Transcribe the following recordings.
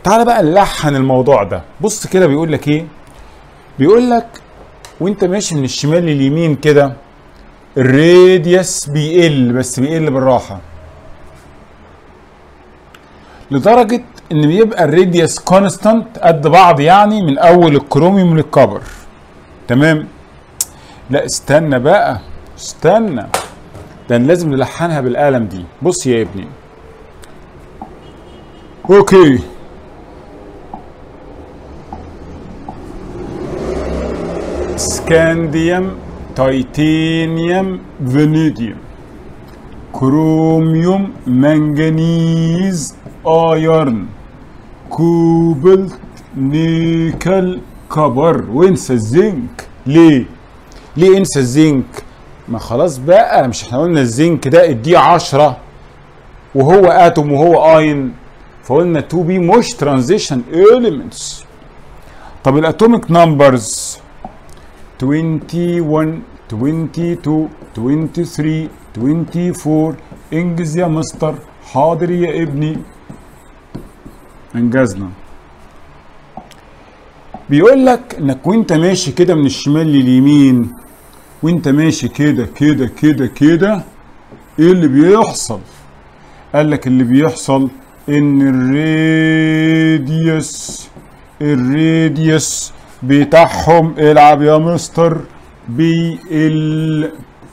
تعالى بقى نلحن الموضوع ده بص كده بيقول لك ايه بيقول لك وانت ماشي من الشمال لليمين كده الراديوس بيقل بس بيقل بالراحه لدرجه ان بيبقى الراديوس كونستانت قد بعض يعني من اول الكروميوم للكبر تمام لا استنى بقى استنى ده لازم نلحنها بالقلم دي بص يا ابني اوكي سكانديوم تيتانيوم فانيديوم كروميوم منجنيز ايرن كوبلت نيكل كبر وانسى الزنك ليه ليه انسى الزنك ما خلاص بقى مش احنا قلنا الزنك ده اديه 10 وهو اتوم وهو اين فقلنا 2 بي مش ترانزيشن اليمنتس طب الاتوميك نمبرز 21 22 23 24 انجز يا مستر حاضر يا ابني انجزنا بيقول لك انك وانت ماشي كده من الشمال لليمين وانت ماشي كده كده كده كده ايه اللي بيحصل قال لك اللي بيحصل ان الراديوس الراديوس بتاعهم العب يا مستر بيقل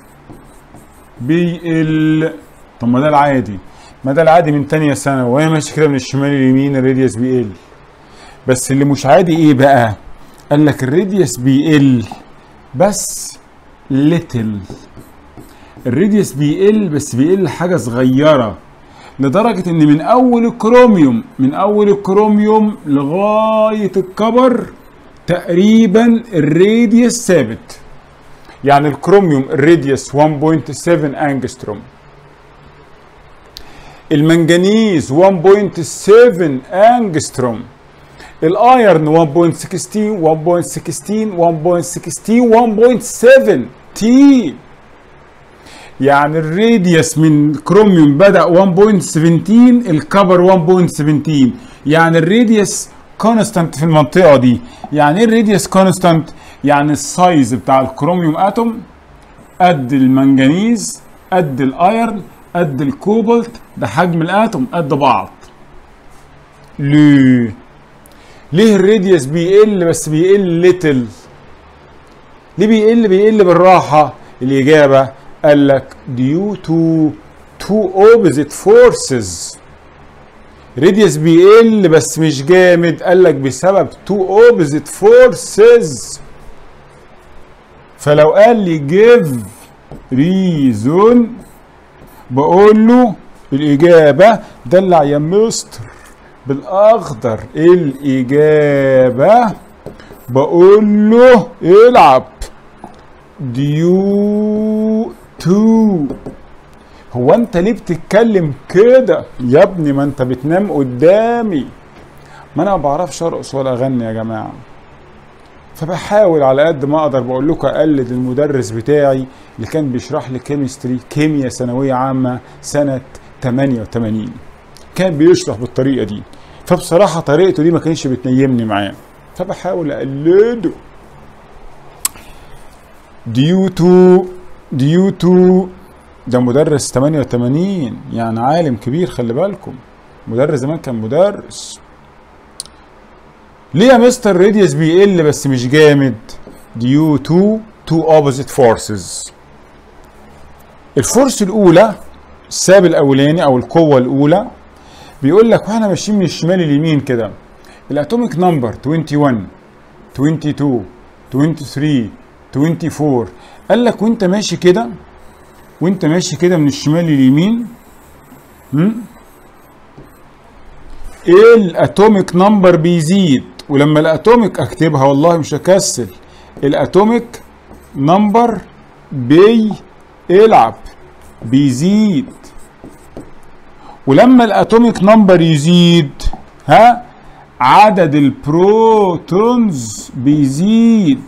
بيقل طب ما ده العادي ما ده العادي من تانية سنة وهي ماشي كده من الشمال لليمين الراديوس بيقل بس اللي مش عادي ايه بقى قال لك الراديوس بيقل بس ليتل الراديوس بيقل بس بيقل حاجة صغيرة لدرجة ان من اول الكروميوم من اول الكروميوم لغاية الكبر تقريبا الراديوس ثابت يعني الكروميوم الراديوس 1.7 انجستروم المنجنيز 1.7 انجستروم الايرن 1.16 1.16 1.16 1.7 تي يعني الراديوس من كروميوم بدا 1.17 الكبر 1.17 يعني الراديوس كونستانت في المنطقه دي يعني ايه الراديوس كونستانت يعني السايز بتاع الكروميوم اتوم قد المنجنيز قد الايرن قد الكوبالت ده حجم الاتوم قد بعض ليه ليه الراديوس بيقل بس بيقل ليتل ليه بيقل بيقل بالراحه الاجابه قال لك due to two opposite forces راديوس بيقل بس مش جامد قال لك بسبب two opposite forces فلو قال لي give reason بقول له الإجابة دلع يا مستر بالأخضر الإجابة بقول له العب ديو تو هو انت ليه بتتكلم كده يا ابني ما انت بتنام قدامي ما انا ما بعرفش ارقص ولا اغني يا جماعه فبحاول على قد ما اقدر بقول لكم اقلد المدرس بتاعي اللي كان بيشرح لي كيمستري كيمياء ثانويه عامه سنه 88 كان بيشرح بالطريقه دي فبصراحه طريقته دي ما كانش بتنيمني معاه فبحاول اقلده ديو تو ديو تو ده مدرس 88 يعني عالم كبير خلي بالكم مدرس زمان كان مدرس ليه يا مستر راديوس بيقل بس مش جامد ديو تو تو اوبوزيت فورسز الفورس الاولى الساب الاولاني او القوه الاولى بيقول لك واحنا ماشيين من الشمال لليمين كده الاتوميك نمبر 21 22 23 24 قال لك وانت ماشي كده وانت ماشي كده من الشمال لليمين ايه الاتوميك نمبر بيزيد ولما الاتوميك اكتبها والله مش هكسل الاتوميك نمبر بيلعب بيزيد ولما الاتوميك نمبر يزيد ها عدد البروتونز بيزيد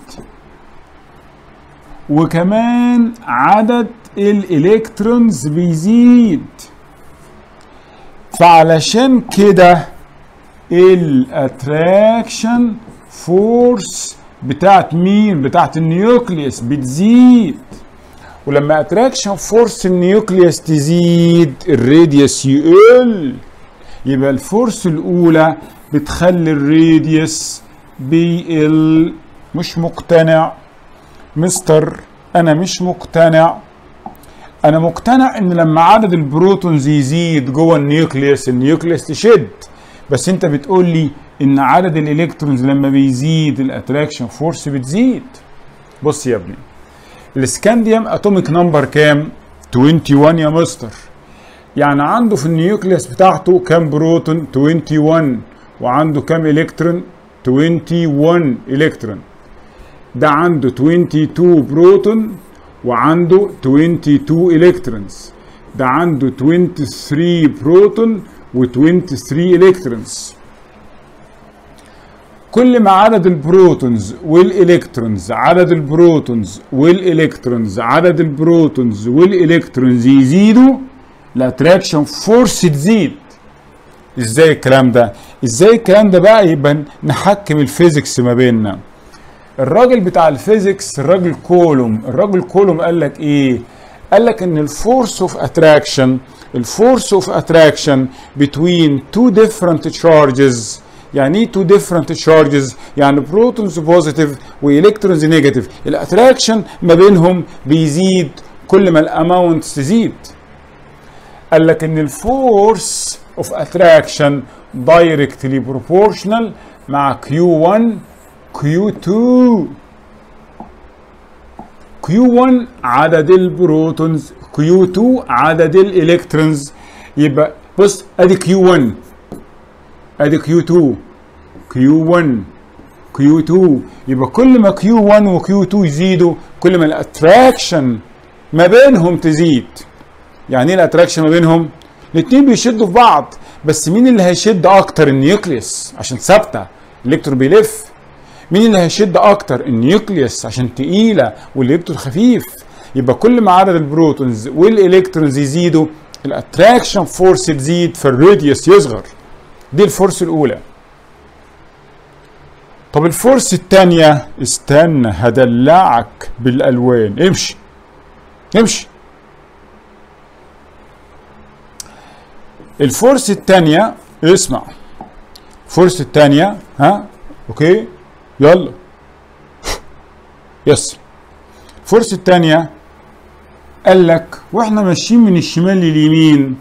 وكمان عدد الالكترونز بيزيد فعلشان كده الاتراكشن فورس بتاعت مين بتاعت النيوكليوس بتزيد ولما اتراكشن فورس النيوكليوس تزيد الراديوس يقل يبقى الفورس الاولى بتخلي الراديوس بيقل مش مقتنع مستر انا مش مقتنع انا مقتنع ان لما عدد البروتونز يزيد جوه النيوكليوس النيوكليوس تشد بس انت بتقول لي ان عدد الالكترونز لما بيزيد الاتراكشن فورس بتزيد بص يا ابني الاسكانديوم اتوميك نمبر كام 21 يا مستر يعني عنده في النيوكليوس بتاعته كام بروتون 21 وعنده كام الكترون 21 الكترون ده عنده 22 بروتون وعنده 22 الكترونز ده عنده 23 بروتون و23 الكترونز كل ما عدد البروتونز والالكترونز عدد البروتونز والالكترونز عدد البروتونز والالكترونز يزيدوا الاتراكشن فورس تزيد ازاي الكلام ده ازاي الكلام ده بقى يبقى نحكم الفيزيكس ما بيننا الراجل بتاع الفيزيكس الراجل كولوم الراجل كولوم قال لك ايه قال لك ان الفورس اوف اتراكشن الفورس اوف اتراكشن between two different charges يعني ايه two different charges يعني بروتونز بوزيتيف والكترونز نيجاتيف الاتراكشن ما بينهم بيزيد كل ما الاماونت تزيد قال لك ان الفورس اوف اتراكشن دايركتلي بروبورشنال مع Q1 Q2 Q1 عدد البروتونز Q2 عدد الالكترونز يبقى بص ادي Q1 ادي Q2 Q1 Q2 يبقى كل ما Q1 و Q2 يزيدوا كل ما الاتراكشن ما بينهم تزيد يعني ايه الاتراكشن ما بينهم الاثنين بيشدوا في بعض بس مين اللي هيشد اكتر النيوكليوس عشان ثابته الالكترون بيلف مين اللي هيشد اكتر النيوكليوس عشان تقيله والالكترون خفيف يبقى كل ما عدد البروتونز والالكترونز يزيدوا الاتراكشن فورس تزيد فالراديوس يصغر دي الفورس الاولى طب الفورس الثانيه استنى هدلعك بالالوان امشي امشي الفورس الثانيه اسمع الفورس الثانيه ها اوكي يلا يس الفرصة الثانية قال لك واحنا ماشيين من الشمال لليمين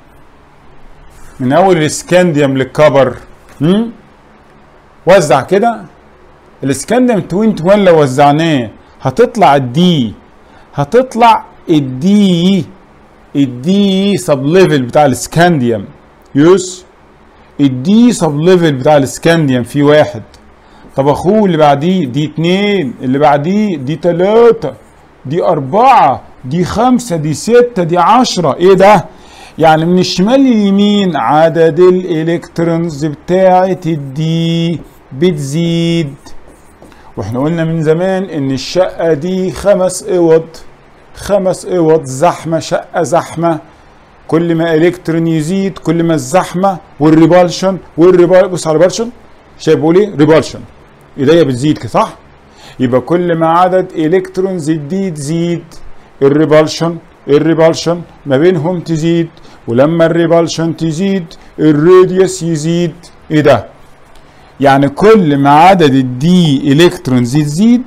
من اول الاسكانديوم للكبر هم؟ وزع كده الاسكانديوم 21 لو وزعناه هتطلع الدي هتطلع الدي الدي سب ليفل بتاع الاسكانديوم يس الدي سب ليفل بتاع الاسكانديوم في واحد طب اخوه اللي بعديه دي اتنين اللي بعديه دي تلاتة دي اربعة دي خمسة دي ستة دي عشرة ايه ده يعني من الشمال لليمين عدد الالكترونز بتاعة الدي بتزيد واحنا قلنا من زمان ان الشقة دي خمس اوض خمس اوض زحمة شقة زحمة كل ما الكترون يزيد كل ما الزحمة والريبالشن والريبال بص على الريبالشن شايف بقول ايه ريبالشن ايديا بتزيد كده صح يبقى كل ما عدد الكترونز الدي تزيد الريبالشن الريبالشن ما بينهم تزيد ولما الريبالشن تزيد الراديوس يزيد ايه ده يعني كل ما عدد الدي الكترونز تزيد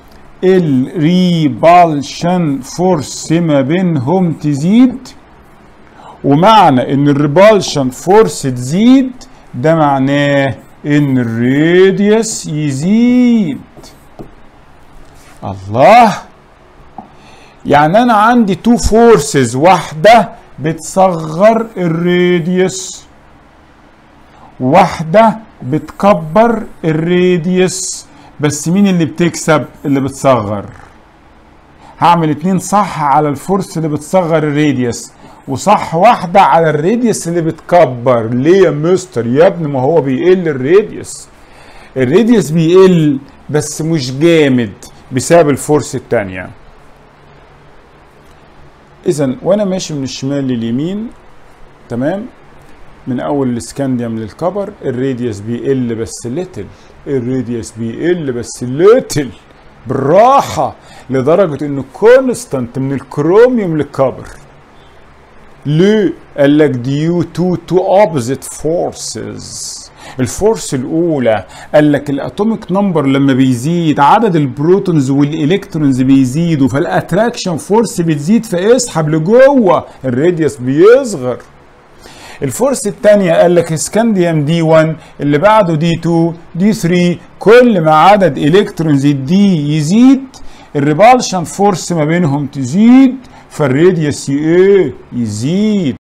الريبالشن فورس ما بينهم تزيد ومعنى ان الريبالشن فورس تزيد ده معناه ان الراديوس يزيد الله يعني انا عندي تو فورسز واحده بتصغر الراديوس واحده بتكبر الراديوس بس مين اللي بتكسب اللي بتصغر هعمل اتنين صح على الفورس اللي بتصغر الراديوس وصح واحدة على الراديوس اللي بتكبر ليه يا مستر يا ابني ما هو بيقل الراديوس الراديوس بيقل بس مش جامد بسبب الفورس التانية اذا وانا ماشي من الشمال لليمين تمام من اول الاسكانديوم للكبر الراديوس بيقل بس ليتل الراديوس بيقل بس ليتل بالراحة لدرجة انه كونستانت من الكروميوم للكبر ليه؟ قال لك ديو تو تو اوبوزيت فورسز الفورس الاولى قال لك الاتوميك نمبر لما بيزيد عدد البروتونز والالكترونز بيزيدوا فالاتراكشن فورس بتزيد فيسحب لجوه الراديوس بيصغر الفورس الثانية قال لك اسكانديوم دي 1 اللي بعده دي 2 دي 3 كل ما عدد الكترونز الدي يزيد الريبالشن فورس ما بينهم تزيد فالراديوس ايه يزيد